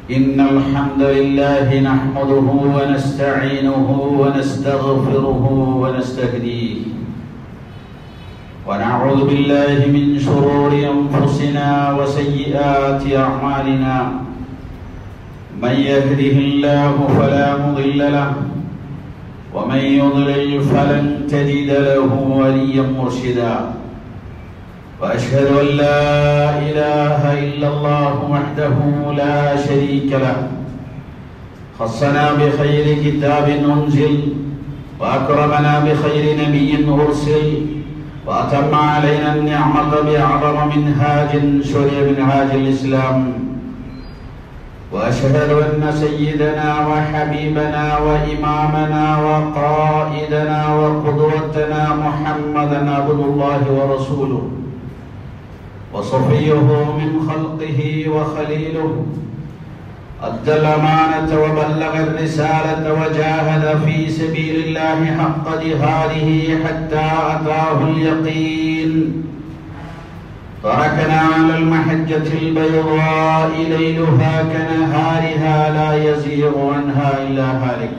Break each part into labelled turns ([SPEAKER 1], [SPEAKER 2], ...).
[SPEAKER 1] إن الحمد لله نحمده ونستعينه ونستغفره ونستهديه ونعوذ بالله من شرور أنفسنا وسيئات أعمالنا من يهده الله فلا مضل له ومن يضلل فلن تجد له وليا مرشدا واشهد ان لا اله الا الله وحده لا شريك له خصنا بخير كتاب انزل واكرمنا بخير نبي ارسل واتم علينا النعمه باعظم منهاج شرع منهاج الاسلام واشهد ان سيدنا وحبيبنا وامامنا وقائدنا وقدوتنا محمدا عبد الله ورسوله وصفيه من خلقه وخليله أدى الأمانة وبلغ الرسالة وجاهد في سبيل الله حق جهاده حتى أتاه اليقين تركنا على المحجة البيضاء ليلها كنهارها لا يزيغ عنها إلا هالك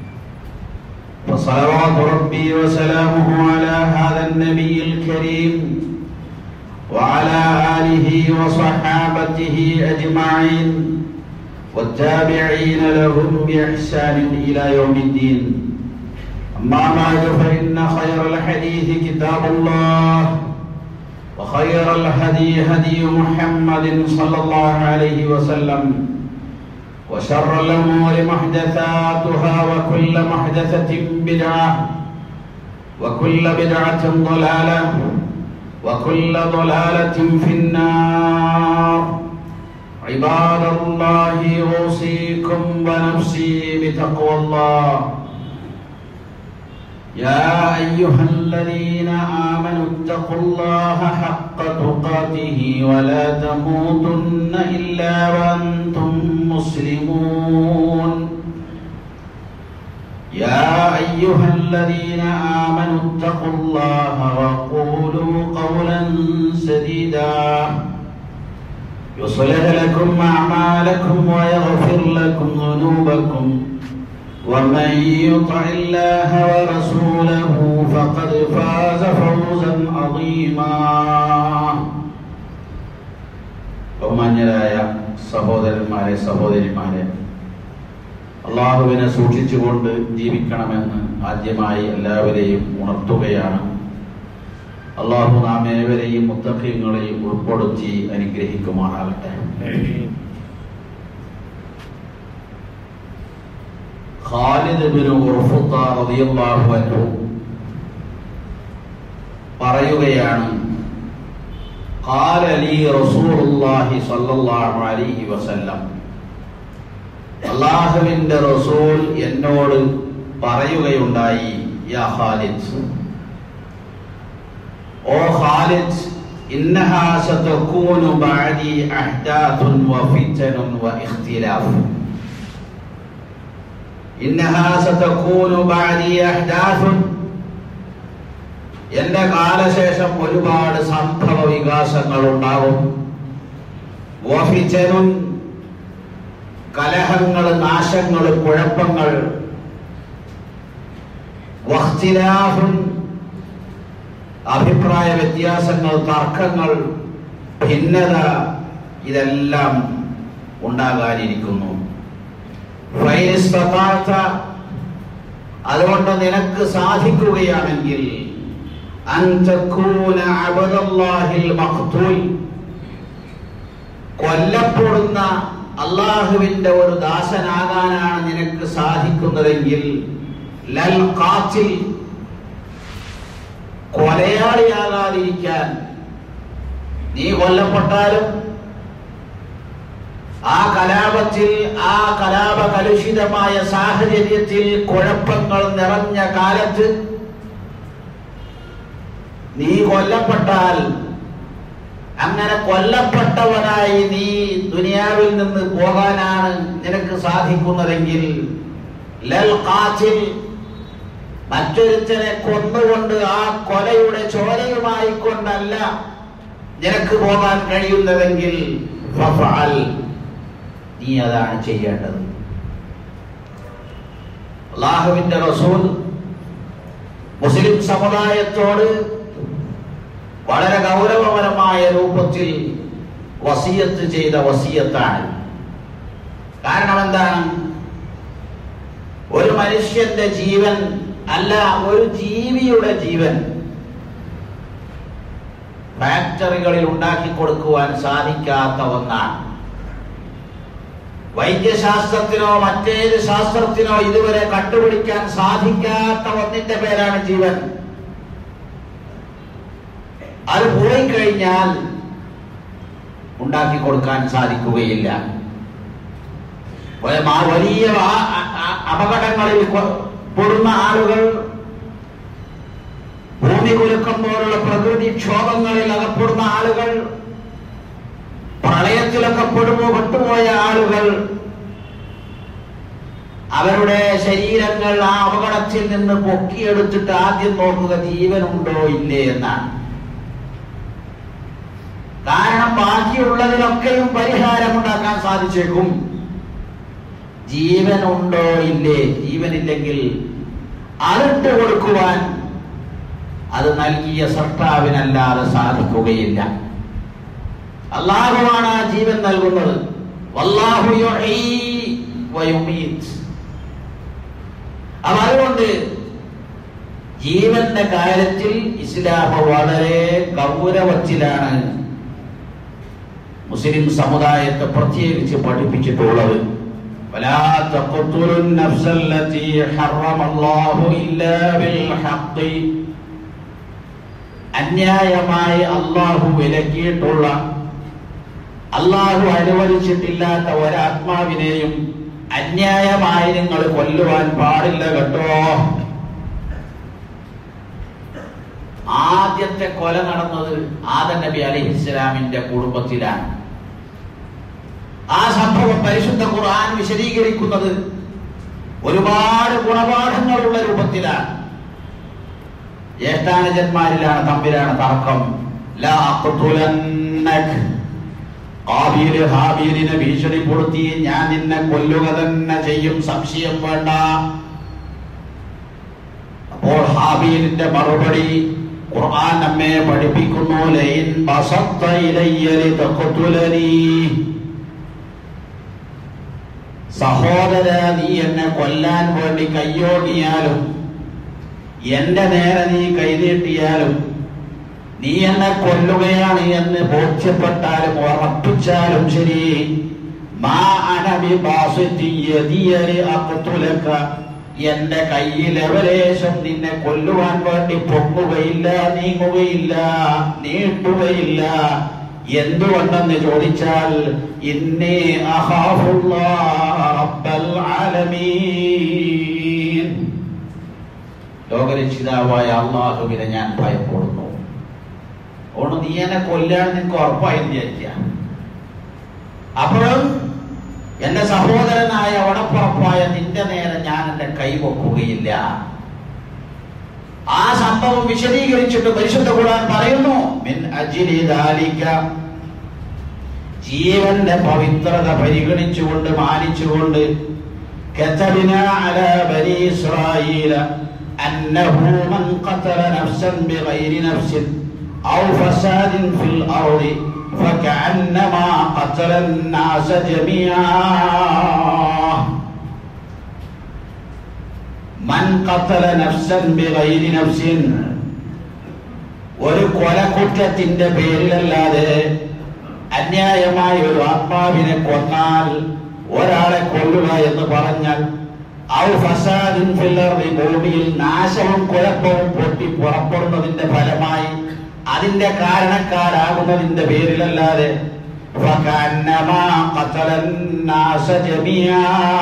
[SPEAKER 1] فصلوات ربي وسلامه على هذا النبي الكريم وعلى آله وصحابته أجمعين والتابعين لهم بإحسان إلى يوم الدين أما بعد فإن خير الحديث كتاب الله وخير الهدي هدي محمد صلى الله عليه وسلم وشر الأمور محدثاتها وكل محدثة بدعة وكل بدعة ضلالة وكل ضلالة في النار عباد الله أوصيكم ونفسي بتقوى الله يا أيها الذين آمنوا اتقوا الله حق تقاته ولا تموتن إلا وأنتم مسلمون يا أيها الذين آمنوا اتقوا الله وقولوا قولا سديدا يصلح لكم أعمالكم ويغفر لكم ذنوبكم ومن يطع الله ورسوله فقد فاز فوزا عظيما ബഹുമാന്യരായ സഹോദരന്മാരെ സഹോദരിമാരെ അള്ളാഹുവിനെ സൂക്ഷിച്ചുകൊണ്ട് ജീവിക്കണമെന്ന് ആദ്യമായി എല്ലാവരെയും ഉണർത്തുകയാണ് അള്ളാഹു നാം ഏവരെയും മുത്തഫ്യങ്ങളെയും ഉൾപ്പെടുത്തി അനുഗ്രഹിക്കുമാറാകട്ടെ ഖാലിദ് ബിൻ ഉർഫുത്ത റളിയല്ലാഹു അൻഹു പറയുകയാണ് قال لي رسول الله صلى الله عليه وسلم അള്ളാഹുവിന്റെ റസൂൽ എന്നോട് പറയുകയുണ്ടായി യാ ഖാലിദ് ഓ ഖാലിദ് إنها ستكون بعدي أحداث وفتن واختلاف إنها ستكون بعدي أحداث എന്റെ കാലശേഷം ഒരുപാട് സംഭവ വികാസങ്ങൾ ഉണ്ടാകും വഫിച്ചനും കലഹങ്ങൾ നാശങ്ങൾ കുഴപ്പങ്ങൾ വഖ്തിലാഫുൻ അഭിപ്രായ വ്യത്യാസങ്ങൾ തർക്കങ്ങൾ ഭിന്നത ഇതെല്ലാം ഉണ്ടാകാനിരിക്കുന്നു ഫൈനിസ്തതാത്ത അതുകൊണ്ട് നിനക്ക് സാധിക്കുകയാണെങ്കിൽ അൻ തകൂന അബ്ദുല്ലാഹിൽ മഖ്തൂൽ കൊല്ലപ്പെടുന്ന അള്ളാഹുവിന്റെ ഒരു ദാസനാകാനാണ് നിനക്ക് സാധിക്കുന്നതെങ്കിൽ ലൽ ഖാത്തിൽ കൊലയാളിയാകാതിരിക്കാൻ നീ കൊല്ലപ്പെട്ടാലും ആ കലാപത്തിൽ ആ കലാപ കലുഷിതമായ സാഹചര്യത്തിൽ കുഴപ്പങ്ങൾ നിറഞ്ഞ കാലത്ത് നീ കൊല്ലപ്പെട്ടാൽ അങ്ങനെ കൊല്ലപ്പെട്ടവനായി നീ ദുനിയാവിൽ നിന്ന് പോകാനാണ് നിനക്ക് സാധിക്കുന്നതെങ്കിൽ ലൽ ഖാത്തിൽ മറ്റൊരുത്തനെ കൊന്നുകൊണ്ട് ആ കൊലയുടെ ചോരയുമായി കൊണ്ടല്ല നിനക്ക് പോകാൻ കഴിയുന്നതെങ്കിൽ ഫഫഅൽ. നീ അതാണ് ചെയ്യേണ്ടത് അള്ളാഹുവിന്റെ റസൂൽ മുസ്ലിം സമുദായത്തോട് വളരെ ഗൗരവപരമായ രൂപത്തിൽ വസിയത്ത് ചെയ്ത വസിയത്താണ് കാരണം എന്താണ് ഒരു മനുഷ്യന്റെ ജീവൻ അല്ല ഒരു ജീവിയുടെ ജീവൻ ഫാക്ടറികളിൽ ഉണ്ടാക്കി കൊടുക്കുവാൻ സാധിക്കാത്ത ഒന്നാണ് വൈദ്യശാസ്ത്രത്തിനോ മറ്റേത് ശാസ്ത്രത്തിനോ ഇതുവരെ കണ്ടുപിടിക്കാൻ സാധിക്കാത്ത ഒന്നിന്റെ പേരാണ് ജീവൻ അത് പോയി കഴിഞ്ഞാൽ ഉണ്ടാക്കി കൊടുക്കാൻ സാധിക്കുകയില്ല വ- മാ- വലിയ ആ- ആ- ആ- അപകടങ്ങളിൽ കൊ- പെടുന്ന ആളുകൾ ഭൂമി കുലുക്കം പോലുള്ള പ്രകൃതി ക്ഷോഭങ്ങളിൽ അകപ്പെടുന്ന ആളുകൾ പ്രളയത്തിലൊക്കെ പെടുമോ പെട്ടുപോയ ആളുകൾ അവരുടെ ശരീരങ്ങൾ ആ അപകടത്തിൽ നിന്ന് പൊക്കിയെടുത്തിട്ട് ആദ്യം നോക്കുക ജീവനുണ്ടോ ഇല്ലേ എന്നാണ് കാരണം ബാക്കിയുള്ളതിനൊക്കെയും പരിഹാരമുണ്ടാക്കാൻ സാധിച്ചേക്കും ജീവനുണ്ടോ ഇല്ലേ ജീവനില്ലെങ്കിൽ അതിട്ട് കൊടുക്കുവാൻ അത് നൽകിയ സർട്ടാവിനല്ലാതെ സാധിക്കുകയില്ല അള്ളാഹുവാണ് ആ ജീവൻ നൽകുന്നത് വല്ലാഹു യുഹീ വയുമീത്. അപ്പൊ അതുകൊണ്ട് ജീവന്റെ കാര്യത്തിൽ ഇസ്ലാം വളരെ ഗൗരവത്തിലാണ് മുസ്ലിം സമുദായത്തെ പ്രത്യേകിച്ച് പഠിപ്പിച്ചിട്ടുള്ളത് ولا تقتلوا النفس التي حرم الله إلا بالحق അന്യായമായി അള്ളാഹു വിലക്കിയിട്ടുള്ള അള്ളാഹു അനുവദിച്ചിട്ടില്ലാത്ത ഒരാത്മാവിനെയും അന്യായമായി നിങ്ങൾ കൊല്ലുവാൻ പാടില്ല കേട്ടോ ആദ്യത്തെ കൊല നടന്നത് ആദം നബി അലൈഹി ഇസ്ലാമിന്റെ കുടുംബത്തിലാണ് ആ സംഭവം പരിശുദ്ധ ഖുർആൻ വിശദീകരിക്കുന്നത് ഒരുപാട് ഗുണപാഠങ്ങളുള്ള രൂപത്തിലാണ് ജ്യേഷ്ഠാനുജന്മാരിലാണ് തമ്മിലാണ് തർക്കം ലാ അഖ്തുലന്നക്. ഹാബീല് ഹാബീലിനെ ഭീഷണിപ്പെടുത്തി ഞാൻ നിന്നെ കൊല്ലുക തന്നെ ചെയ്യും സംശയം വേണ്ട അപ്പോൾ ഹാബീലിന്റെ മറുപടി ഖുർആൻ നമ്മെ പഠിപ്പിക്കുന്നു ലൈൻ ബസത്ത ഇലയ്യ ലിതഖ്തുലനീ സഹോദര നീ എന്നെ കൊല്ലാൻ വേണ്ടി കയ്യോങ്ങിയാലും എന്റെ നേരെ നീ കൈനീട്ടിയാലും നീ എന്നെ കൊല്ലുകയാണ് എന്ന് ബോധ്യപ്പെട്ടാലും ഉറപ്പിച്ചാലും ശരി മാ അനബി ബാസിത്തി യദിയലി അഖ്തുലക എന്റെ കയ്യിൽ എവലേശം നിന്നെ കൊല്ലുവാൻ വേണ്ടി പൊങ്ങുകയില്ല നീങ്ങുകയില്ല നീട്ടുകയില്ല എന്തുകൊണ്ടെന്ന് ചോദിച്ചാൽ ഇന്നേ അഖാഫുല്ലാഹ റബ്ബൽ ആലമീൻ ലോകരക്ഷിതാവായ അള്ളാഹുവിനെ ഞാൻ ഭയപ്പെടുന്നു അതുകൊണ്ട് നീ എന്നെ കൊല്ലാൻ നിനക്ക് ഉറപ്പായി വിചാരിക്കുക അപ്പോഴും എന്റെ സഹോദരനായ ഉടപ്പുറപ്പായ നിന്റെ നേരെ ഞാൻ എന്റെ കൈവെക്കുകയില്ല ആ സംഭവം വിശദീകരിച്ചിട്ട് പരിശുദ്ധ ഖുർആൻ പറയുന്നു മിൻ അജ്ലി ദാലിക ജീവന്റെ പവിത്രത പരിഗണിച്ചുകൊണ്ട് മാനിച്ചുകൊണ്ട് كتبنا على بني إسرائيل أنه من قتل نفسا بغير نفس أو فساد في الأرض فكأنما قتل الناس جميعا من قتل نفسا بغير نفس ഒരു കൊലക്കുറ്റത്തിന്റെ പേരിലല്ലാതെ അന്യായമായ ഒരു ആത്മാവിനെ കൊന്നാൽ ഒരാളെ കൊല്ലുക എന്ന് പറഞ്ഞാൽ ഔ ഫസാദിൻ ഫിൽ അർദി ഭൂമിയിൽ നാശവും കുഴപ്പവും പൊട്ടി പുറപ്പെടുന്നതിന്റെ ഫലമായി അതിന്റെ കാരണക്കാരാകുന്നതിന്റെ പേരിലല്ലാതെ ഫകഅന്നമാ ഖതലൻ നാസ ജമിയാ.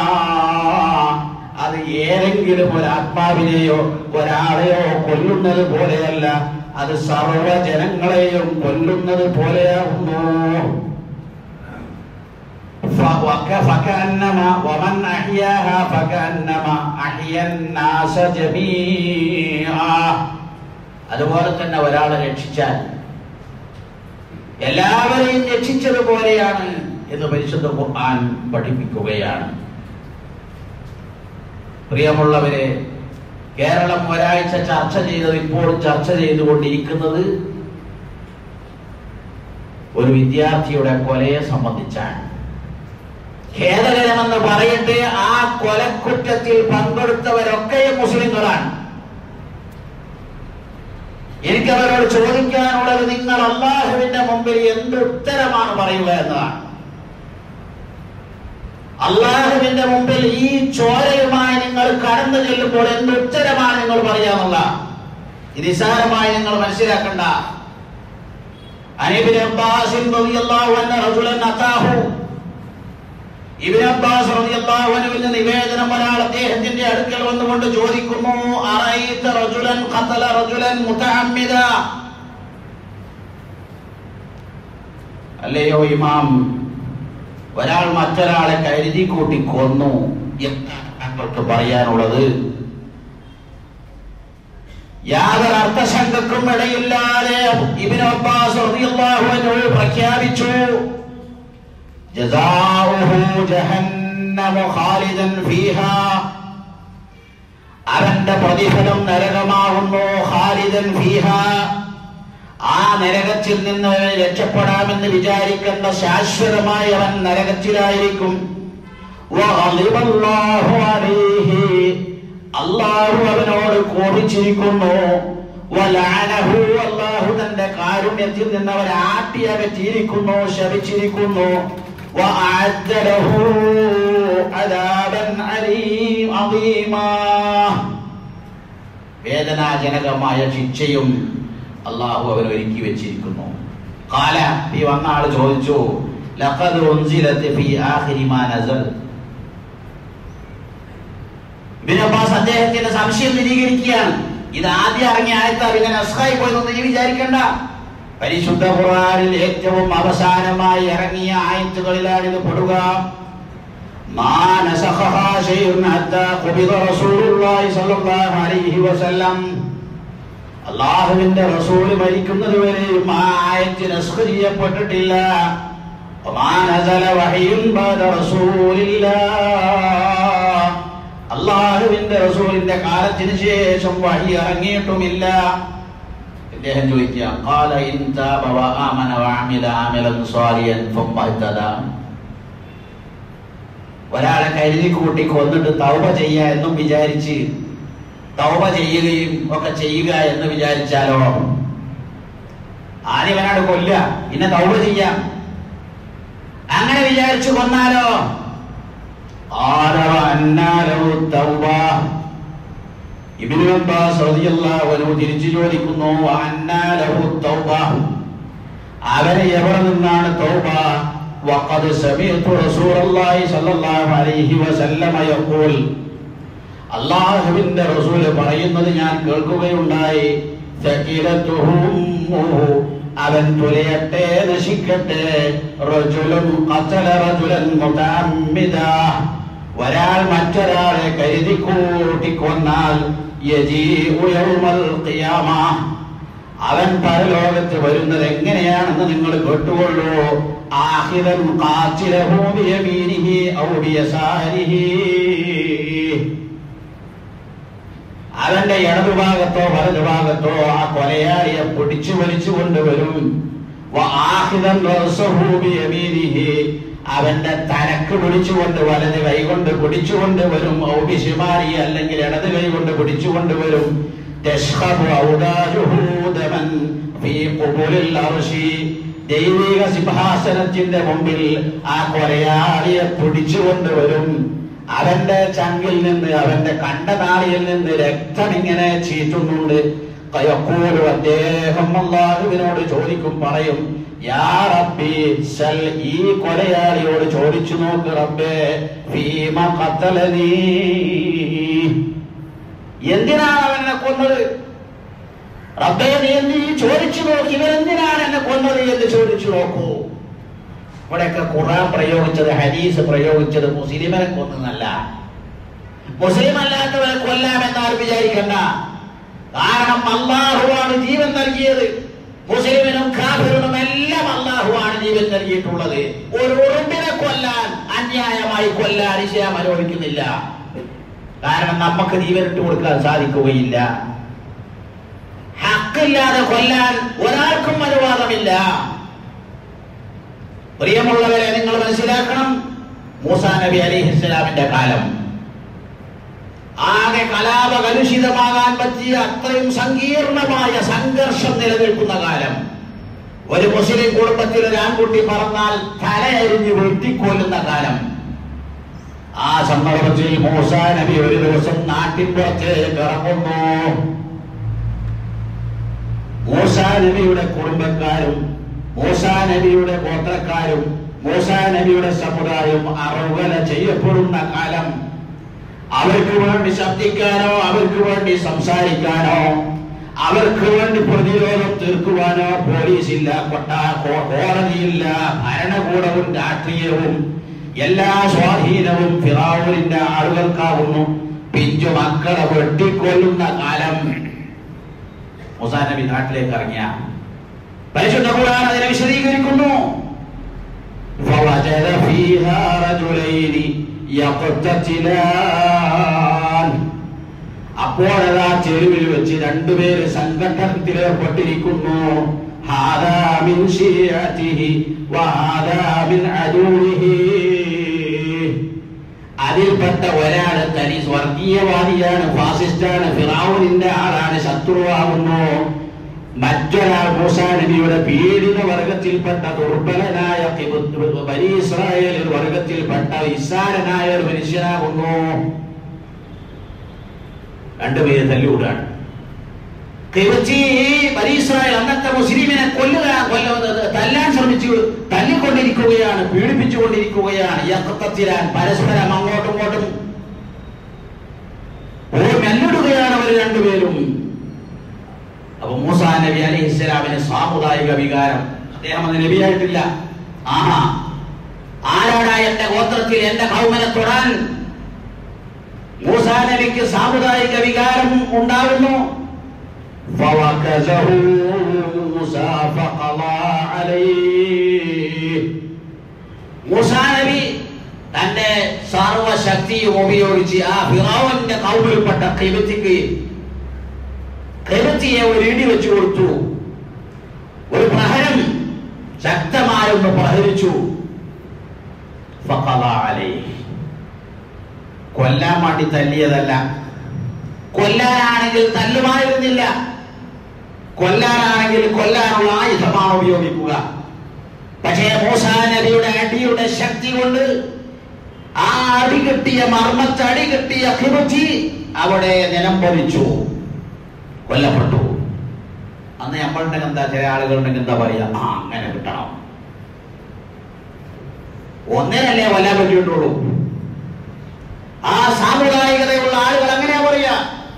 [SPEAKER 1] അത് ഏതെങ്കിലും ഒരു ആത്മാവിനെയോ ഒരാളെയോ കൊല്ലുന്നത് പോലെയല്ല അത് സർവജനങ്ങളെയും കൊല്ലുന്നത് പോലെയാകുന്നു ف- وك- فكأنما ومن أحياها فكأنما أحيا الناس جميعا അതുപോലെ തന്നെ ഒരാളെ രക്ഷിച്ചാൽ എല്ലാവരെയും രക്ഷിച്ചതുപോലെയാണ് എന്ന് പരിശുദ്ധ ഖുർആൻ പഠിപ്പിക്കുകയാണ് പ്രിയമുള്ളവരെ കേരളം ഒരാഴ്ച ചർച്ച ചെയ്തത് ഇപ്പോഴും ചർച്ച ചെയ്തുകൊണ്ടിരിക്കുന്നത് ഒരു വിദ്യാർത്ഥിയുടെ കൊലയെ സംബന്ധിച്ചാണ് ഖേദകരമെന്ന് പറയട്ടെ ആ കൊലക്കുറ്റത്തിൽ പങ്കെടുത്തവരൊക്കെയും മുസ്ലിങ്ങളാണ് എനിക്ക് അവരോട് ചോദിക്കാനുള്ളത് നിങ്ങൾ അള്ളാഹുവിന്റെ മുമ്പിൽ എന്ത് ഉത്തരമാണ് പറയുക എന്നതാണ് അള്ളാഹുവിന്റെ മുമ്പിൽ ഈ ചോരയുമായി നിങ്ങൾ കടന്നു ചെല്ലുമ്പോൾ എന്ത് ഉത്തരമാണ് നിങ്ങൾ പറയാന്നുള്ള ഇത് നിസാരമായി നിങ്ങൾ മനസ്സിലാക്കണ്ട അനിബിൻ അബ്ബാസിൻ റളിയല്ലാഹു അൻഹു റജുലൻ അതാഹു ഇബ്നു അബ്ബാസ് റളിയല്ലാഹു അൻഹുവിന്റെ നിവേദനം ഒരാൾ അദ്ദേഹത്തിന്റെ അടുക്കൽ വന്നുകൊണ്ട് ചോദിക്കുന്നു അറൈത റജുലൻ ഖതല റജുലൻ മുതഅമ്മിദ അല്ലയോ ഇമാം ഒരാൾ മറ്റൊരാളെ കരുതി കൂട്ടി കൊന്നു എന്താണ് താങ്കൾക്ക് പറയാനുള്ളത് യാതൊരു അർത്ഥശങ്കക്കും ഇടയില്ലാതെ ഇബ്നു അബ്ബാസ് റളിയല്ലാഹു അൻഹു പ്രഖ്യാപിച്ചു ജസാഉഹു ജഹന്നമു ഖാലിദൻ ഫീഹാ അവന്റെ പ്രതിഫലം നരകമാകുന്നു ഖാലിദൻ ഫീഹാ ആ നരകത്തിൽ നിന്ന് രക്ഷപ്പെടാമെന്ന് വിചാരിക്കുന്ന ശാശ്വതമായി അവൻ നരകത്തിലായിരിക്കും വഗളിബ അല്ലാഹു അലൈഹി അള്ളാഹു അവനോട് കോപിച്ചിരിക്കുന്നു വലഅനഹു അള്ളാഹു തന്റെ കാരുണ്യത്തിൽ നിന്ന് അവൻ ആട്ടി അകറ്റിയിരിക്കുന്നു ശപിച്ചിരിക്കുന്നു വഅഅദ്ദ ലഹു അദാബൻ അലീം അദീമാ വേദനാജനകമായ ശിക്ഷയും അള്ളാഹു അവൻ ഒരുക്കി വെച്ചിരിക്കുന്നു കാല ഈ വന്ന ആള് ചോദിച്ചു ലഖദ് ഉൻസിലത്ത് ഫീ ആഖിരി മാ നസൽ ഇബ്നു അബ്ബാസ് അദ്ദേഹത്തിന്റെ സംശയം നിരീകരിക്കുകയാണ് ഇത് ആദ്യം ഇറങ്ങിയ ആയത്ത പിന്നെ നസ്ഖായി പോയതൊന്നും നീ വിചാരിക്കണ്ട പരിശുദ്ധ ഖുർആനിൽ ഏറ്റവും അവസാനമായി ഇറങ്ങിയ ആയത്തുകളിലാണ് ഇത് പെടുക മാ നസഖഹാ ശൈഉൻ ഹത്താ ഖുബിദ റസൂലുള്ളാഹി സ്വല്ലല്ലാഹു അലൈഹി വസല്ലം അള്ളാഹുവിന്റെ റസൂല് മരിക്കുന്നത് വരെയും ആ ആയത്ത് നസ്ഖ് ചെയ്യപ്പെട്ടിട്ടില്ല وما نزل وحي بعد رسول الله അള്ളാഹുവിന്റെ റസൂലിന്റെ കാലത്തിന് ശേഷം വഴി ഇറങ്ങിയിട്ടുമില്ല അദ്ദേഹം ചോദിക്കാം قال إن تاب وآمن وعمل عملا صالحا ثم اهتدى ഒരാളെ കരുതി കൂട്ടി കൊന്നിട്ട് തൗബ ചെയ്യുക എന്നും വിചാരിച്ച് തൗബ ചെയ്യുകയും ഒക്കെ ചെയ്യുക എന്ന് വിചാരിച്ചാലോ ആദ്യം അവനാട് കൊല്ല പിന്നെ തൗബ ചെയ്യാം അങ്ങനെ വിചാരിച്ചു കൊന്നാലോ ആരവ അന്നാലോ തൗബ ഇബ്നു അബ്ബാസ് റളിയല്ലാഹു അൻഹു തിരിച്ചു ചോദിക്കുന്നു അന്നാലഹു തൗബ അവന് എവിടെ നിന്നാണ് തൗബ وقد سمعت رسول الله صلى الله عليه وسلم يقول അള്ളാഹുവിന്റെ റസൂല് പറയുന്നത് ഞാൻ കേൾക്കുകയുണ്ടായി സകീലത്തുഹു ഉമ്മുഹു. അവൻ തുലയട്ടെ നശിക്കട്ടെ റജുലുൻ ഖതല റജുലൻ മുതഅമ്മിദാ. ഒരാൾ മറ്റൊരാളെ കരുതി കൂട്ടിക്കൊന്നാൽ യജീഉ യൗമൽ ഖിയാമ. അവൻ പരലോകത്ത് വരുന്നത് എങ്ങനെയാണെന്ന് നിങ്ങൾ കേട്ടുകൊള്ളൂ ആഹിറൻ ഖാതിലഹു ബിയമീനിഹി ഔ ബിയസാരിഹി അവന്റെ ഇടതുഭാഗത്തോ വലതുഭാഗത്തോ ആ കൊലയാളിയെ പിടിച്ചു വലിച്ചു കൊണ്ടുവരും വആഖിദൻ റഅസഹു ബിയമീനിഹി. അവന്റെ തലക്ക് പിടിച്ചുകൊണ്ട് വലത് കൈകൊണ്ട് പിടിച്ചുകൊണ്ട് വരും ഔബിശിമാരി അല്ലെങ്കിൽ ഇടത് കൈ കൊണ്ട് പിടിച്ചുകൊണ്ട് വരും തശ്ഖബു ഔദാജുഹു ദമൻ ഫീ ഖുബുലിൽ അർശി. ദൈവിക സിംഹാസനത്തിന്റെ മുമ്പിൽ ആ കൊലയാളിയെ പിടിച്ചുകൊണ്ടുവരും അവന്റെ ചങ്കിൽ നിന്ന് അവന്റെ കണ്ടനാളിയിൽ നിന്ന് രക്തം ഇങ്ങനെ ചീറ്റുന്നുണ്ട് കയക്കൂലും അദ്ദേഹം അള്ളാഹുവിനോട് ചോദിക്കും പറയും യാ റബ്ബി സൽ ഈ കൊലയാളിയോട് ചോദിച്ചു നോക്ക് റബ്ബേ ഫീമ ഖത്തലനീ എന്തിനാണ് അവനെ കൊന്നത് റബ്ബേ നീ എന്ത് ഈ ചോദിച്ചു നോക്കി ഇവരെന്തിനാണ് എന്നെ കൊന്നത് എന്ന് ചോദിച്ചു നോക്കൂ ഇവിടെയൊക്കെ ഖുറാൻ പ്രയോഗിച്ചത് ഹദീസ് പ്രയോഗിച്ചത് മുസ്ലിമിനെ കൊന്നതല്ല മുസ്ലിം അല്ലാത്തവരെ കൊല്ലാമെന്നാരും വിചാരിക്കണ്ട കാരണം അള്ളാഹുവാണ് ജീവൻ നൽകിയത് മുസ്ലിമിനും കാഫിറിനും എല്ലാം അള്ളാഹുവാണ് ജീവൻ നൽകിയിട്ടുള്ളത് ഒരു ഉറുമ്പിനെ കൊല്ലാൻ അന്യായമായി കൊല്ലാൻ ഇസ്ലാം അനുവദിക്കുന്നില്ല കാരണം നമുക്ക് ജീവൻ ഇട്ട് കൊടുക്കാൻ സാധിക്കുകയില്ല ഹക്കില്ലാതെ കൊല്ലാൻ ഒരാൾക്കും അനുവാദമില്ല പ്രിയമുള്ളവരെ നിങ്ങൾ മനസ്സിലാക്കണം മൂസാ നബി അലിഹിസ്ലാമിന്റെ കാലം ആകെ കലാപകലുഷിതമാകാൻ പറ്റിയ അത്രയും സങ്കീർണമായ സംഘർഷം നിലനിൽക്കുന്ന കാലം ഒരു മുസ്ലിം കുടുംബത്തിൽ ഒരു ആൺകുട്ടി പറന്നാൽ തലയരിഞ്ഞ് വെട്ടിക്കൊല്ലുന്ന കാലം ആ സന്ദർഭത്തിൽ മൂസാ നബി ഒരു ദിവസം നാട്ടിൻ പുറത്തേക്ക് ഇറങ്ങുന്നു മൂസാ നബിയുടെ കുടുംബക്കാരും മൂസാ നബിയുടെ ഗോത്രക്കാരും മൂസാ നബിയുടെ സമുദായം അറുകല ചെയ്യപ്പെടുന്ന കാലം അവർക്ക് വേണ്ടി ശബ്ദിക്കാനോ അവർക്ക് വേണ്ടി സംസാരിക്കാനോ അവർക്ക് വേണ്ടി പ്രതിരോധം തീർക്കുവാനോ പോലീസില്ല കൊട്ടാ കോ- കോടതിയില്ല ഭരണകൂടവും രാഷ്ട്രീയവും എല്ലാ സ്വാധീനവും ഫിറാവൂരിന്റെ ആളുകൾക്കാവുന്നു പിഞ്ചു മക്കളെ വെട്ടിക്കൊല്ലുന്ന കാലം മുസാ നബി നാട്ടിലേക്ക് ഇറങ്ങിയ പരിശുദ്ധ ഖുർആൻ അതിനെ വിശദീകരിക്കുന്നു فوجد فيها رجلين يقتتلان അപ്പോഴതാ ചെരുവിൽ വെച്ച് രണ്ടുപേര് സംഘട്ടനത്തിലേർപ്പെട്ടിരിക്കുന്നു ഹാദാ മിൻ ശിയഅതിഹി വഹാദാ മിൻ അദൂനിഹി അതിൽപ്പെട്ട ഒരാള് തനി സ്വർഗീയവാദിയാണ് ഫാസിസ്റ്റാണ് ഫിറാവുനിന്റെ ആളാണ് ശത്രുവാകുന്നു മറ്റൊരാൾ മൂസാ നബിയുടെ പീഡിത വർഗത്തിൽപ്പെട്ട ദുർബലനായ കിബു- ബനി ഇസ്രായേൽ വർഗത്തിൽപ്പെട്ട ഇസാരനായ ഒരു മനുഷ്യനാകുന്നു രണ്ടുപേര് തല്ലുകൂടാണ് കിബുച്ചി ബനി ഇസ്രായേൽ അന്നത്തെ മുസ്ലിമിനെ കൊല്ലുക കൊല്ലുന്നത് തല്ലാൻ ശ്രമിച്ചു തല്ലിക്കൊണ്ടിരിക്കുകയാണ് പീഡിപ്പിച്ചുകൊണ്ടിരിക്കുകയാണ് യക്കത്തിലാൻ പരസ്പരം അങ്ങോട്ടും ഇങ്ങോട്ടും ഒരു മെല്ലിടുകയാണ് അവർ രണ്ടുപേരും അപ്പൊ മൂസാ നബി അലൈഹി ഇസ്ലാമിന് സാമുദായിക വികാരം അദ്ദേഹം അത് നബിയായിട്ടില്ല ആഹാ ആരാടാ എന്റെ ഗോത്രത്തിൽ എന്റെ കൗമനെ തൊടാൻ മൂസാ നബിക്ക് സാമുദായിക വികാരം ഉണ്ടാകുന്നു فوكزه موسى فقضى عليه മൂസാ നബി തന്റെ സർവശക്തിയും ഉപയോഗിച്ച് ആ ഫിറാവന്റെ കൗമിൽപ്പെട്ട കൈവത്തിക്ക് കരുത്തിയെ ഒരു ഇടി വെച്ചു കൊടുത്തു ഒരു പ്രഹരം ശക്തമായൊന്ന് പ്രഹരിച്ചു ഫഖദ അലൈഹി. കൊല്ലാൻ വേണ്ടി തല്ലിയതല്ല കൊല്ലാനാണെങ്കിൽ തല്ലുമായിരുന്നില്ല കൊല്ലാനാണെങ്കിൽ കൊല്ലാനുള്ള ആയുധമാണ് ഉപയോഗിക്കുക പക്ഷേ മൂസാ നബിയുടെ അടിയുടെ ശക്തി കൊണ്ട് ആ അടി കിട്ടിയ മർമ്മത്തടി കിട്ടിയ കിറുച്ചി അവിടെ നിലംപതിച്ചു കൊല്ലപ്പെട്ടു അന്ന് നമ്മളുണ്ടെങ്കിൽ എന്താ ചില ആളുകളുണ്ടെങ്കിൽ എന്താ പറയാ ആ അങ്ങനെ കിട്ടണം ഒന്നിനല്ലേ കൊല്ലാൻ പറ്റിയിട്ടുള്ളൂ ആ സാമുദായികതയുള്ള ആളുകൾ അങ്ങനെയാ പറയാ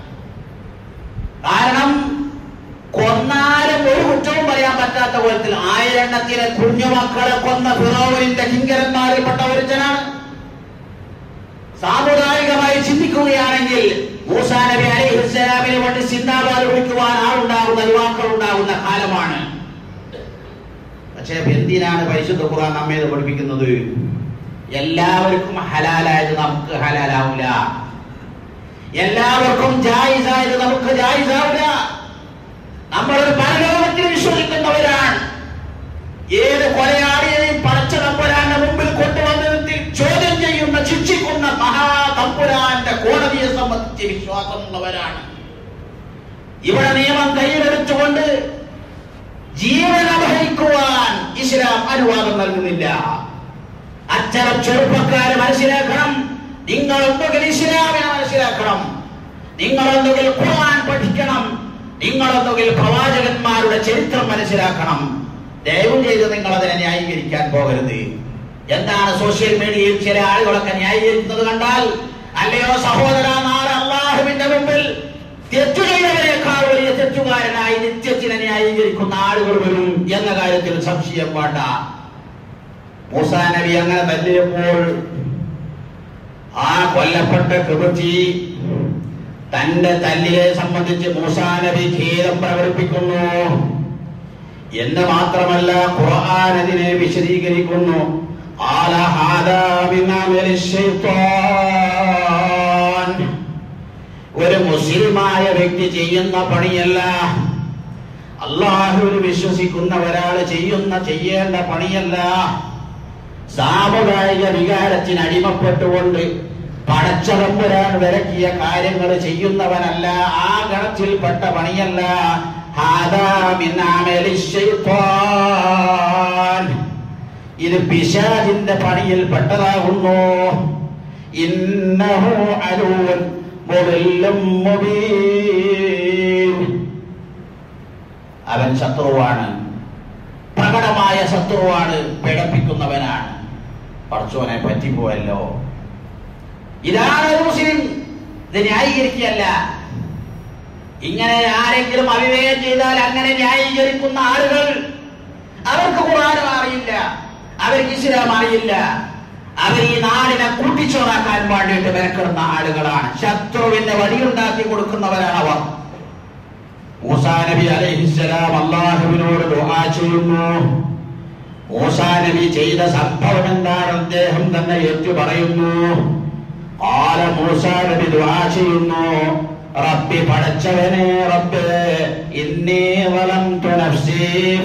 [SPEAKER 1] കാരണം കൊന്നാലും ഒരു കുറ്റവും പറയാൻ പറ്റാത്ത കോലത്തിൽ ആയിരെണ്ണത്തിലെ കുഞ്ഞുമക്കളെ കൊന്ന ഫിറോവിന്റെ കിങ്കരന്മാരിൽപ്പെട്ട ഒരുത്തനാണ് സാമുദായികമായി ചിന്തിക്കുകയാണെങ്കിൽ മൂസാ നബി അലൈഹി ഇസ്ലാമിന് വേണ്ടി സിന്ദാബാദ് വിളിക്കുവാൻ ആളുണ്ടാകുന്ന യുവാക്കൾ ഉണ്ടാകുന്ന കാലമാണ് പക്ഷേ എന്തിനാണ് പരിശുദ്ധ ഖുർആൻ നമ്മെ ഇത് പഠിപ്പിക്കുന്നത് എല്ലാവർക്കും ഹലാലായത് നമുക്ക് ഹലാലാവില്ല എല്ലാവർക്കും ജായിസായത് നമുക്ക് ജായിസാവില്ല നമ്മൾ ഒരു പരലോകത്തിൽ വിശ്വസിക്കുന്നവരാണ് ഏത് കൊലയാളിയെയും പടച്ച തമ്പുരാന്റെ മുമ്പിൽ കൊണ്ടുവന്ന് നിർത്തി ചോദ്യം ചെയ്യുന്ന ശിക്ഷിക്കുന്ന മഹാതമ്പുരാന്റെ കോടതിയെ സംബന്ധിച്ച് വിശ്വാസമുള്ളവരാണ് ഇവിടെ നിയമം കയ്യിലെടുത്തുകൊണ്ട് ജീവൻ അപഹരിക്കുവാൻ ഇസ്ലാം അനുവാദം നൽകുന്നില്ല അത്തരം ചെറുപ്പക്കാരെ മനസ്സിലാക്കണം നിങ്ങൾ ഒന്നുകിൽ ഇസ്ലാമിനെ മനസ്സിലാക്കണം നിങ്ങൾ ഒന്നുകിൽ ഖുർആൻ പഠിക്കണം നിങ്ങൾ ഒന്നുകിൽ പ്രവാചകന്മാരുടെ ചരിത്രം മനസ്സിലാക്കണം ദയവ് ചെയ്ത് നിങ്ങൾ അതിനെ ന്യായീകരിക്കാൻ പോകരുത് എന്താണ് സോഷ്യൽ മീഡിയയിൽ ചില ആളുകളൊക്കെ ന്യായീകരിക്കുന്നത് കണ്ടാൽ അല്ലയോ സഹോദര നാളെ അള്ളാഹുവിന്റെ മുമ്പിൽ തെറ്റു ചെയ്തവരെക്കാൾ വലിയ തെറ്റുകാരനായി നിത്യത്തിനെ ന്യായീകരിക്കുന്ന ആളുകൾ വരും എന്ന കാര്യത്തിൽ സംശയം വേണ്ട മൂസാ നബി അങ്ങനെ തല്ലിയപ്പോൾ ആ കൊല്ലപ്പെട്ട കൃപത്തി തന്റെ തല്ലിയെ സംബന്ധിച്ച് മൂസാ നബി ഖേദം പ്രകടിപ്പിക്കുന്നു എന്ന് മാത്രമല്ല ഖുർആൻ അതിനെ വിശദീകരിക്കുന്നു قال هذا من عمل الشيطان ഒരു മുസ്ലിമായ വ്യക്തി ചെയ്യുന്ന പണിയല്ല അള്ളാഹുവിൽ വിശ്വസിക്കുന്ന ഒരാൾ ചെയ്യുന്ന ചെയ്യേണ്ട പണിയല്ല സാമുദായിക വികാരത്തിന് അടിമപ്പെട്ടുകൊണ്ട് പടച്ചതമ്പുരാൻ വിലക്കിയ കാര്യങ്ങൾ ചെയ്യുന്നവനല്ല ആ ഗണത്തിൽപ്പെട്ട പണിയല്ല ഹാദാ മിൻ അമലി ശൈത്വാൻ. ഇത് പിശാചിന്റെ പണിയിൽ പെട്ടതാകുന്നു ഇന്നഹു അലൂൻ മുതല്ലും മുബീൻ അവൻ ശത്രുവാണ് പ്രകടമായ ശത്രുവാണ് പിഴപ്പിക്കുന്നവനാണ് പടച്ചോനെ പറ്റിപ്പോയല്ലോ ഇതാണ് ഒരു മുസ്ലിം ഇത് ന്യായീകരിക്കുകയല്ല ഇങ്ങനെ ആരെങ്കിലും അവിവേകം ചെയ്താൽ അങ്ങനെ ന്യായീകരിക്കുന്ന ആളുകൾ അവർക്ക് ഖുർആനും അറിയില്ല അവർക്ക് ഇസ്ലാം അറിയില്ല അവർ ഈ നാടിനെ കൂട്ടിച്ചോറാക്കാൻ വേണ്ടിയിട്ട് മെനക്കെടുന്ന ആളുകളാണ് ശത്രുവിന്റെ വടിയുണ്ടാക്കി കൊടുക്കുന്നവരാണ് അവർ മൂസാ നബി അലൈഹിസ്സലാം അള്ളാഹുവിനോട് ദുആ ചെയ്യുന്നു മൂസാ നബി ചെയ്ത സംഭവം എന്താണ് അദ്ദേഹം തന്നെ ഏറ്റു പറയുന്നു ആല മൂസാ നബി ദുആ ചെയ്യുന്നു റബ്ബി പടച്ചവനെ റബ്ബേ ഇന്നി വലംതു നഫ്സി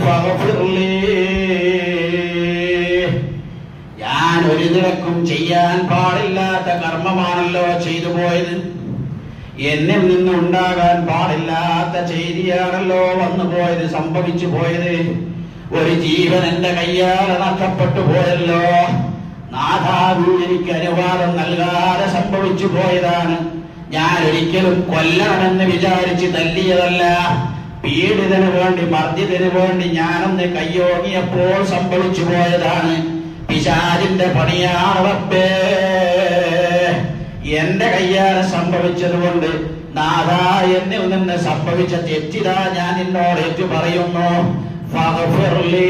[SPEAKER 1] ഫഗ്ഫിർലി ഞാൻ ഒരു നിലക്കും ചെയ്യാൻ പാടില്ലാത്ത കർമ്മമാണല്ലോ ചെയ്തു പോയത് എന്നിൽ നിന്നുണ്ടാകാൻ പാടില്ലാത്ത ചെയ്തിയാണല്ലോ വന്നു പോയത് സംഭവിച്ചു പോയത് ഒരു ജീവൻ എന്റെ കയ്യാലെ നഷ്ടപ്പെട്ടു പോയല്ലോ നാഥാവി എനിക്ക് അനുവാദം നൽകാതെ സംഭവിച്ചു പോയതാണ് ഞാൻ ഒരിക്കലും കൊല്ലണമെന്ന് വിചാരിച്ച് തല്ലിയതല്ല പീഡിതന് വേണ്ടി മർദ്ദിതന് വേണ്ടി ഞാനൊന്ന് കയ്യോങ്ങിയപ്പോൾ സംഭവിച്ചു പോയതാണ് പിശാചിന്റെ പണിയാണ് റബ്ബേ എന്റെ കയ്യാലെ സംഭവിച്ചത് കൊണ്ട് നാഥാ എന്നിൽ നിന്ന് സംഭവിച്ച തെറ്റിതാ ഞാൻ നിന്നോട് ഏറ്റു പറയുന്നു ഫഗ്ഫിർലി.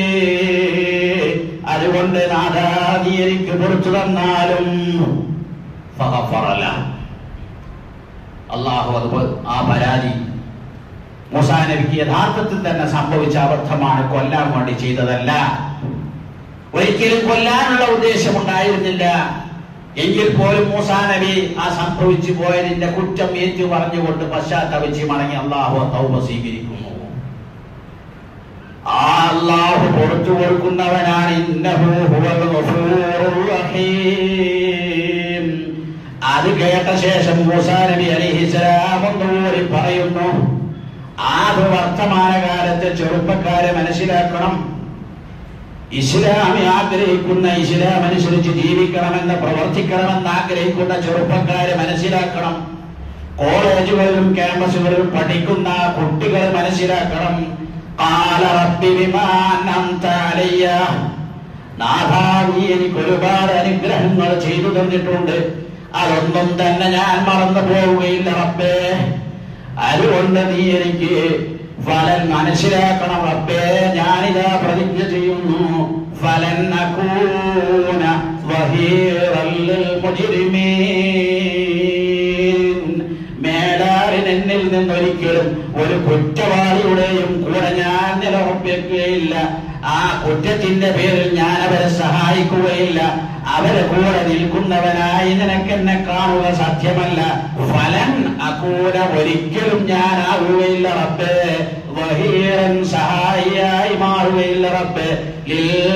[SPEAKER 1] അതുകൊണ്ട് നാഥാ നീ എനിക്ക് പുറത്തു തന്നാലും ഫഗഫറല. അള്ളാഹു അത് പ- ആ പരാതി മൂസാ നബിക്ക് യഥാർത്ഥത്തിൽ തന്നെ സംഭവിച്ച അബദ്ധമാണ് കൊല്ലാൻ വേണ്ടി ചെയ്തതല്ല ഒരിക്കലും കൊല്ലാനുള്ള ഉദ്ദേശം ഉണ്ടായിരുന്നില്ല എങ്കിൽ പോലും മൂസാ നബി ആ സംഭവിച്ചു പോയതിന്റെ കുറ്റം ഏറ്റു പറഞ്ഞുകൊണ്ട് പശ്ചാത്തപിച്ച് മടങ്ങി അള്ളാഹു തൗബ സ്വീകരിക്കുന്നു ആ അള്ളാഹു പുറത്തു കൊടുക്കുന്നവനാണ് ഇന്നഹു ഹുവൽ ഗഫൂറുർ റഹീം. അത് കേട്ട ശേഷം മൂസാ നബി അലിഹിസലാം ഒന്നുകൂടി പറയുന്നു ആദ്യ വർത്തമാനകാലത്തെ ചെറുപ്പക്കാരെ മനസ്സിലാക്കണം ഇസ്ലാമി ആഗ്രഹിക്കുന്ന ഇസ്ലാം അനുസരിച്ച് ജീവിക്കണമെന്ന് പ്രവർത്തിക്കണമെന്ന് ആഗ്രഹിക്കുന്ന ചെറുപ്പക്കാരെ മനസ്സിലാക്കണം കോളേജുകളിലും ക്യാമ്പസുകളിലും പഠിക്കുന്ന കുട്ടികൾ മനസ്സിലാക്കണം قال رب بما أنعمت علي നാഥാ നീ എനിക്ക് ഒരുപാട് അനുഗ്രഹങ്ങൾ ചെയ്തു തന്നിട്ടുണ്ട് അതൊന്നും തന്നെ ഞാൻ മറന്നു പോവുകയില്ല റബ്ബേ അതുകൊണ്ട് നീ എനിക്ക് ഫലൻ മനസ്സിലാക്കണം റബ്ബേ ഞാനിതാ പ്രതിജ്ഞ ചെയ്യുന്നു ഫലൻ അകൂന വഹീറൽ ലിൽ മുജ്രിമീൻ മേലാറിൻ എന്നിൽ നിന്നൊരിക്കലും ഒരു കുറ്റവാളിയുടെയും കൂടെ ഞാൻ നിലയുറപ്പിക്കുകയില്ല ആ കുറ്റത്തിന്റെ പേരിൽ ഞാൻ അവരെ സഹായിക്കുകയില്ല അവരെ കൂടെ നിൽക്കുന്നവനായി നിനക്ക് എന്നെ കാണുക സാധ്യമല്ല ഫലൻ അക്കൂന ഒരിക്കലും ഞാൻ ആവുകയില്ല റബ്ബേ വഹീറൻ സഹായിയായി മാറുകയില്ല റബ്ബേ ലിൽ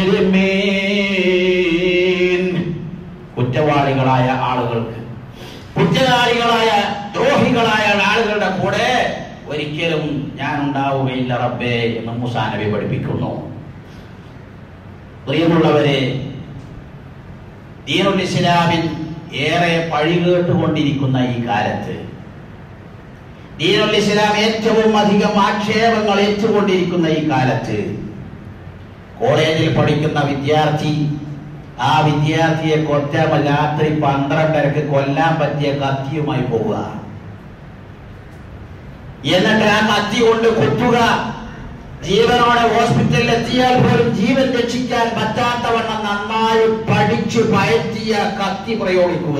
[SPEAKER 1] മുജ്രിമീൻ കുറ്റവാളികളായ ആളുകൾക്ക് കുറ്റവാളികളായ ദ്രോഹികളായ ആളുകളുടെ കൂടെ ഒരിക്കലും ഞാൻ ഉണ്ടാവുകയില്ല റബ്ബേ എന്ന് മൂസാ നബി പഠിപ്പിക്കുന്നു പ്രിയമുള്ളവരെ ദീനുൽ ഇസ്ലാമിൻ ഏറെ പഴികേട്ടുകൊണ്ടിരിക്കുന്ന ഈ കാലത്ത് ദീനുൽ ഇസ്ലാം ഏറ്റവും അധികം ആക്ഷേപങ്ങൾ ഏറ്റുകൊണ്ടിരിക്കുന്ന ഈ കാലത്ത് കോളേജിൽ പഠിക്കുന്ന വിദ്യാർത്ഥി ആ വിദ്യാർത്ഥിയെ കൊറ്റാമ രാത്രി പന്ത്രണ്ടരക്ക് കൊല്ലാൻ പറ്റിയ കത്തിയുമായി പോവുക എന്നിട്ട് ആ കത്തി കൊണ്ട് കുത്തുക ജീവനോടെ ഹോസ്പിറ്റലിൽ എത്തിയാൽ പോലും ജീവൻ രക്ഷിക്കാൻ പറ്റാത്തവണ്ണം നന്നായി പഠിച്ചു പയറ്റിയ കത്തി പ്രയോഗിക്കുക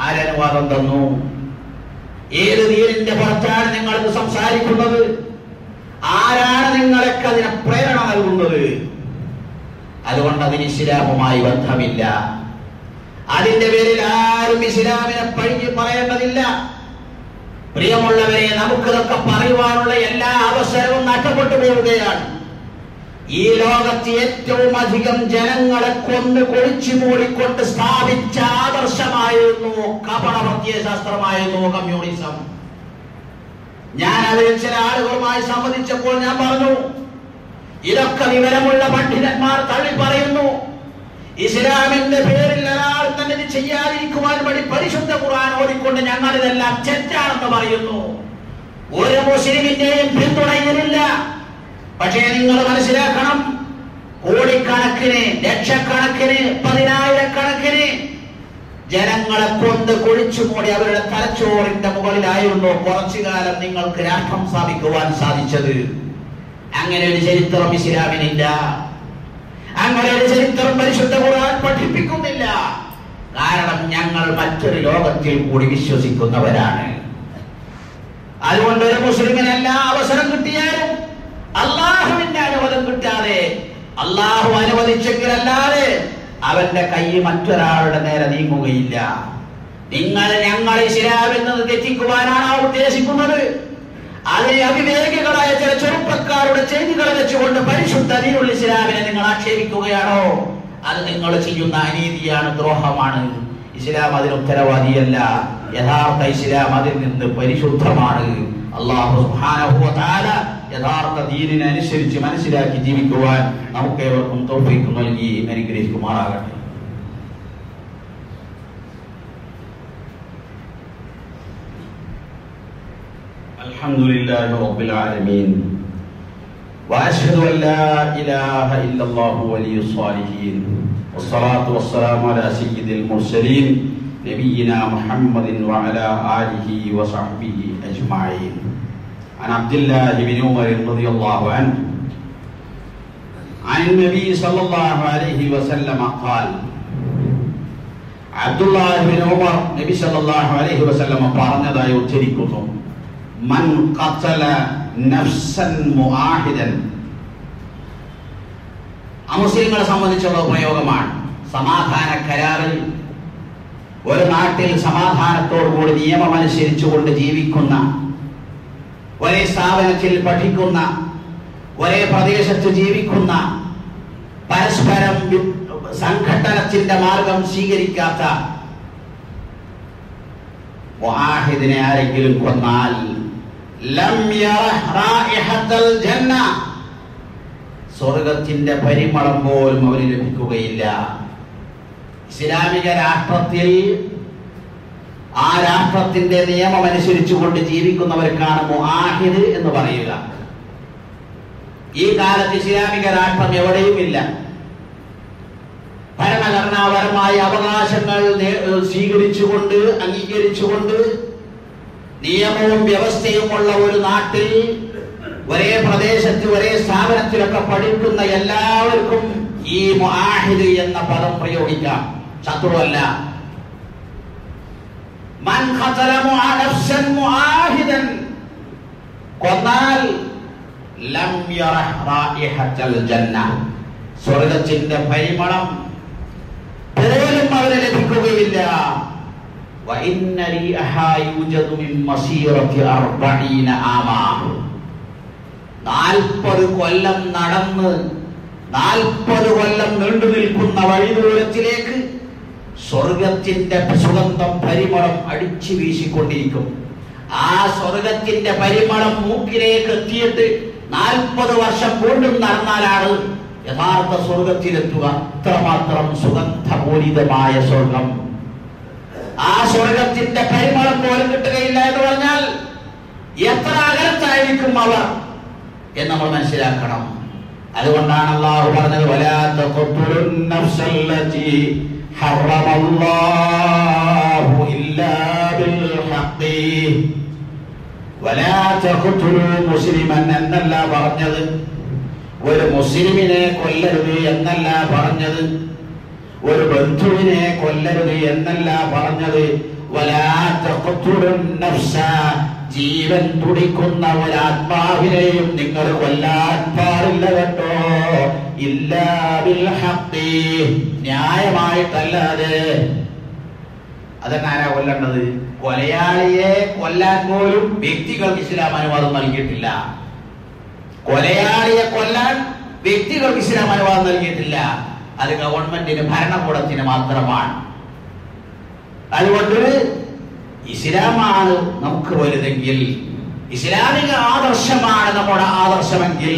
[SPEAKER 1] ആരനുവാദം തന്നു ഏത് നീരിന്റെ പുറത്താണ് നിങ്ങൾക്ക് സംസാരിക്കുന്നത് ആരാണ് നിങ്ങളൊക്കെ അതിന് പ്രേരണ നൽകുന്നത് അതുകൊണ്ട് അതിന് ഇസ്ലാമുമായി ബന്ധമില്ല അതിന്റെ പേരിൽ ആരും ഇസ്ലാമിനെ പഴിഞ്ഞ് പറയേണ്ടതില്ല പ്രിയമുള്ളവരെ നമുക്കിതൊക്കെ പറയുവാനുള്ള എല്ലാ അവസരവും നഷ്ടപ്പെട്ടു പോവുകയാണ് ഈ ലോകത്ത് ഏറ്റവും അധികം ജനങ്ങളെ കൊന്ന് കൊഴിച്ചു മൂടിക്കൊണ്ട് സ്ഥാപിച്ച ആദർശമായിരുന്നു കപട പ്രത്യയശാസ്ത്രമായിരുന്നു കമ്മ്യൂണിസം ഞാൻ അതിൽ ചില ആളുകളുമായി സംവദിച്ചപ്പോൾ ഞാൻ പറഞ്ഞു ഇതൊക്കെ വിവരമുള്ള പണ്ഡിതന്മാർ തള്ളി പറയുന്നു ഇസ്ലാമിന്റെ പേരിൽ ഒരാൾ തന്നെ ഇത് ചെയ്യാതിരിക്കുവാൻ വേണ്ടി പരിശുദ്ധ ഖുർആൻ ഓടിക്കൊണ്ട് ഞങ്ങൾ ഇതെല്ലാം തെറ്റാണെന്ന് പറയുന്നു ഒരു മുസ്ലിമിന്റെയും പിന്തുണയിലില്ല പക്ഷേ നിങ്ങൾ മനസ്സിലാക്കണം കോടിക്കണക്കിന് ലക്ഷക്കണക്കിന് പതിനായിരക്കണക്കിന് ജനങ്ങളെ കൊണ്ട് കുഴിച്ചു മൂടി അവരുടെ തലച്ചോറിന്റെ മുകളിലായിരുന്നു കുറച്ചു കാലം നിങ്ങൾക്ക് രാഷ്ട്രം സ്ഥാപിക്കുവാൻ സാധിച്ചത് അങ്ങനെ ഒരു ചരിത്രം ഇസ്ലാമിനില്ല അങ്ങനെ ഒരു ചരിത്രം പരിശുദ്ധ ഖുർആൻ പഠിപ്പിക്കുന്നില്ല കാരണം ഞങ്ങൾ മറ്റൊരു ലോകത്തിൽ കൂടി വിശ്വസിക്കുന്നവരാണ് അതുകൊണ്ട് ഒരു മുസ്ലിമിന് എല്ലാ അവസരം കിട്ടിയാലും അള്ളാഹുവിന്റെ അനുവാദം കിട്ടാതെ അള്ളാഹു അനുവദിച്ചെങ്കിലല്ലാതെ അവന്റെ കൈ മറ്റൊരാളുടെ നേരെ നീങ്ങുകയില്ല നിങ്ങൾ ഞങ്ങൾ ഇസ്ലാമിൽ നിന്ന് തെറ്റിക്കുവാനാണോ ഉദ്ദേശിക്കുന്നത് അതിനെ അവിവേകികളായ ചില ചെറുപ്പക്കാരുടെ ചെയ്തികളെ വെച്ചുകൊണ്ട് പരിശുദ്ധ ദീനുൽ ഇസ്ലാമിനെ നിങ്ങൾ ആക്ഷേപിക്കുകയാണോ അത് നിങ്ങൾ ചെയ്യുന്ന അനീതിയാണ് ദ്രോഹമാണ് ഇസ്ലാം അതിന് ഉത്തരവാദിയല്ല യഥാർത്ഥ ഇസ്ലാം അതിൽ നിന്ന് പരിശുദ്ധമാണ് അള്ളാഹു സുബ്ഹാനഹു വ തആല യഥാർത്ഥ ദീനിനെ അനുസരിച്ച് മനസ്സിലാക്കി ജീവിക്കുവാൻ നമുക്ക് ഏവർക്കും തൗഫീഖ് നൽകി അനുഗ്രഹിക്കുമാറാകട്ടെ الحمد لله رب العالمين واشهد ان لا اله الا الله ولي الصالحين والصلاه والسلام على سيد المرسلين نبينا محمد وعلى اله وصحبه اجمعين عن عبد الله بن عمر رضي الله عنه عن النبي صلى الله عليه وسلم قال അബ്ദുല്ലാഹി ബിൻ ഉമർ നബി സല്ലല്ലാഹു അലൈഹി വസല്ലം പറഞ്ഞതായി ഉദ്ധരിക്കുന്നു മൻ ഖതല നഫ്സൻ മുആഹിദൻ അമുസ്ലിങ്ങളെ സംബന്ധിച്ചുള്ള പ്രയോഗമാണ് സമാധാന കരാറിൽ ഒരു നാട്ടിൽ സമാധാനത്തോടുകൂടി നിയമം അനുസരിച്ചുകൊണ്ട് ജീവിക്കുന്ന ഒരേ സ്ഥാപനത്തിൽ പഠിക്കുന്ന ഒരേ പ്രദേശത്ത് ജീവിക്കുന്ന പരസ്പരം വി- സംഘട്ടനത്തിന്റെ മാർഗം സ്വീകരിക്കാത്ത മുആഹിദിനെ ആരെങ്കിലും കൊന്നാൽ ലം യറഹ് റായിഹത്തൽ ജന്ന സ്വർഗത്തിന്റെ പരിമളം പോലും അവന് ലഭിക്കുകയില്ല ഇസ്ലാമിക രാഷ്ട്രത്തിൽ ആ രാഷ്ട്രത്തിന്റെ നിയമം അനുസരിച്ചുകൊണ്ട് ജീവിക്കുന്നവർക്കാണ് മുആഹിദ് എന്ന് പറയുക ഈ കാലത്ത് ഇസ്ലാമിക രാഷ്ട്രം എവിടെയുമില്ല ഭരണഘടനാപരമായ അവകാശങ്ങൾ നേ- സ്വീകരിച്ചുകൊണ്ട് അംഗീകരിച്ചുകൊണ്ട് നിയമവും വ്യവസ്ഥയുമുള്ള ഒരു നാട്ടിൽ ഒരേ പ്രദേശത്ത് ഒരേ സ്ഥാപനത്തിലൊക്കെ പഠിക്കുന്ന എല്ലാവർക്കും ഈ മുആഹിദ് എന്ന പദം പ്രയോഗിക്കാം ശത്രുവല്ല മൻ ഖതല മുആ നഫ്സൻ മുആഹിദൻ കൊന്നാൽ ലം യറഹ് റായിഹത്തൽ ജന്ന സ്വർഗത്തിന്റെ പരിമളം പോലും അവന് ലഭിക്കുകയില്ല വഇന്ന റീഅഹാ യൂജദു മിൻ മസീറത്തി അർബഈന ആമാ നാൽപ്പത് കൊല്ലം നടന്ന് നാൽപ്പത് കൊല്ലം നീണ്ടു നിൽക്കുന്ന വഴിദൂരത്തിലേക്ക് സ്വർഗത്തിന്റെ സുഗന്ധം പരിമളം അടിച്ചു വീശിക്കൊണ്ടിരിക്കും ആ സ്വർഗത്തിന്റെ പരിമളം മൂക്കിലേക്ക് എത്തിയിട്ട് നാൽപ്പത് വർഷം വീണ്ടും നടന്നാലാണ് യഥാർത്ഥ സ്വർഗത്തിലെത്തുക അത്രമാത്രം സുഗന്ധപൂരിതമായ സ്വർഗം ആ സ്വർഗത്തിന്റെ പരിമളം പോലും കിട്ടുകയില്ല എന്ന് പറഞ്ഞാൽ എത്ര അകലത്തായിരിക്കും അവർ എന്ന് നമ്മൾ മനസ്സിലാക്കണം അതുകൊണ്ടാണ് അള്ളാഹു പറഞ്ഞത് വലാത്ത ഖുത്തുലുൻ നഫ്സല്ലതി ഹറമല്ലാഹു ഇല്ലാ ബിൽ ഹഖ് വലാ തഖ്തുലു മുസ്ലിമൻ എന്നല്ല പറഞ്ഞത് ഒരു മുസ്ലിമിനെ കൊല്ലരുത് എന്നല്ല പറഞ്ഞത് ഒരു ബന്ധുവിനെ കൊല്ലരുത് എന്നല്ല പറഞ്ഞത് വലാ തഖ്തുലുൻ നഫ്സ ജീവൻ തുടിക്കുന്ന ഒരാത്മാവിനെയും നിങ്ങൾ കൊല്ലാൻ പാടില്ല കേട്ടോ ഇല്ലാ ബിൽ ഹഖി ന്യായമായിട്ടല്ലാതെ അതെന്നാരാ കൊല്ലേണ്ടത് കൊലയാളിയെ കൊല്ലാൻ പോലും വ്യക്തികൾക്ക് ഇസ്ലാം അനുവാദം നൽകിയിട്ടില്ല കൊലയാളിയെ കൊല്ലാൻ വ്യക്തികൾക്ക് ഇസ്ലാം അനുവാദം നൽകിയിട്ടില്ല അത് ഗവൺമെന്റിന് ഭരണകൂടത്തിന് മാത്രമാണ് അതുകൊണ്ട് ഇസ്ലാമാണ് നമുക്ക് വലുതെങ്കിൽ ഇസ്ലാമിക ആദർശമാണ് നമ്മുടെ ആദർശമെങ്കിൽ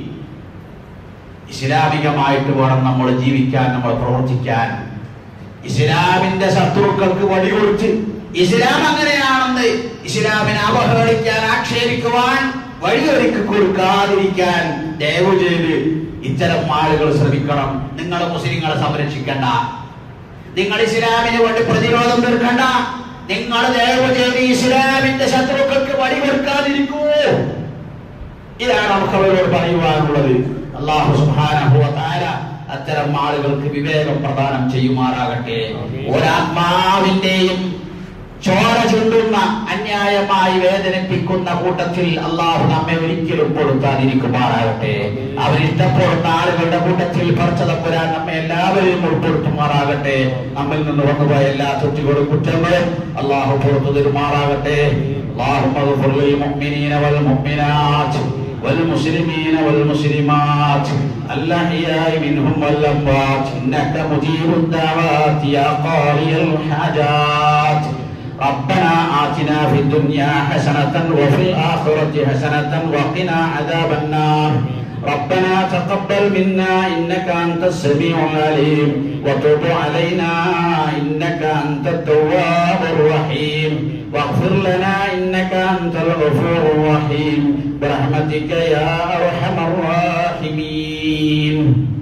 [SPEAKER 1] ഇസ്ലാമികമായിട്ട് വേണം നമ്മൾ ജീവിക്കാൻ നമ്മൾ പ്രവർത്തിക്കാൻ ഇസ്ലാമിന്റെ ശത്രുക്കൾക്ക് വടികൊടുത്ത് ഇസ്ലാം അങ്ങനെയാണെന്ന് ഇസ്ലാമിനെ അവഹേളിക്കാൻ ആക്ഷേപിക്കുവാൻ വഴിയൊരുക്കി കൊടുക്കാതിരിക്കാൻ ദയവ് ചെയ്ത് ഇത്തരം ആളുകൾ ശ്രമിക്കണം നിങ്ങൾ മുസ്ലിങ്ങളെ സംരക്ഷിക്കണ്ട നിങ്ങൾ ഇസ്ലാമിന് വേണ്ടി പ്രതിരോധം തീർക്കണ്ട നിങ്ങൾ ദയവ് ചെയ്ത് ഇസ്ലാമിന്റെ ശത്രുക്കൾക്ക് വഴി കൊടുക്കാതിരിക്കൂ ഇതാണ് നമുക്ക് അവരോട് പറയുവാനുള്ളത് അള്ളാഹു സുബ്ഹാനഹു വ തആല അത്തരം ആളുകൾക്ക് വിവേകം പ്രദാനം ചെയ്യുമാറാകട്ടെ ഒരാത്മാവിന്റെയും ചോര ചുണ്ടുന്ന അന്യായമായി വേദനിപ്പിക്കുന്ന കൂട്ടത്തിൽ അള്ളാഹു നമ്മെ ഒരിക്കലും ഉൾപ്പെടുത്താതിരിക്കുമാറാകട്ടെ അവരിഷ്ടപ്പെടുന്ന ആളുകളുടെ കൂട്ടത്തിൽ പറിച്ചതപ്പുരാൻ നമ്മെ എല്ലാവരെയും ഉൾപ്പെടുത്തുമാറാകട്ടെ നമ്മിൽ നിന്ന് വന്നുപോയ എല്ലാ തെറ്റുകളും കുറ്റങ്ങളും അള്ളാഹു പുറത്തു തരുമാറാകട്ടെ اللهم اغفر للمؤمنين والمؤمنات والمسلمين والمسلمات الأحياء منهم والأموات إنك مجيب الدعوات يا قاضي الحاجات ربنا آتنا في الدنيا حسنة وفي الآخرة حسنة وقنا عذاب النار ربنا تقبل منا إنك أنت السميع العليم وتب علينا إنك أنت التواب الرحيم واغفر لنا إنك أنت الغفور الرحيم برحمتك يا أرحم الراحمين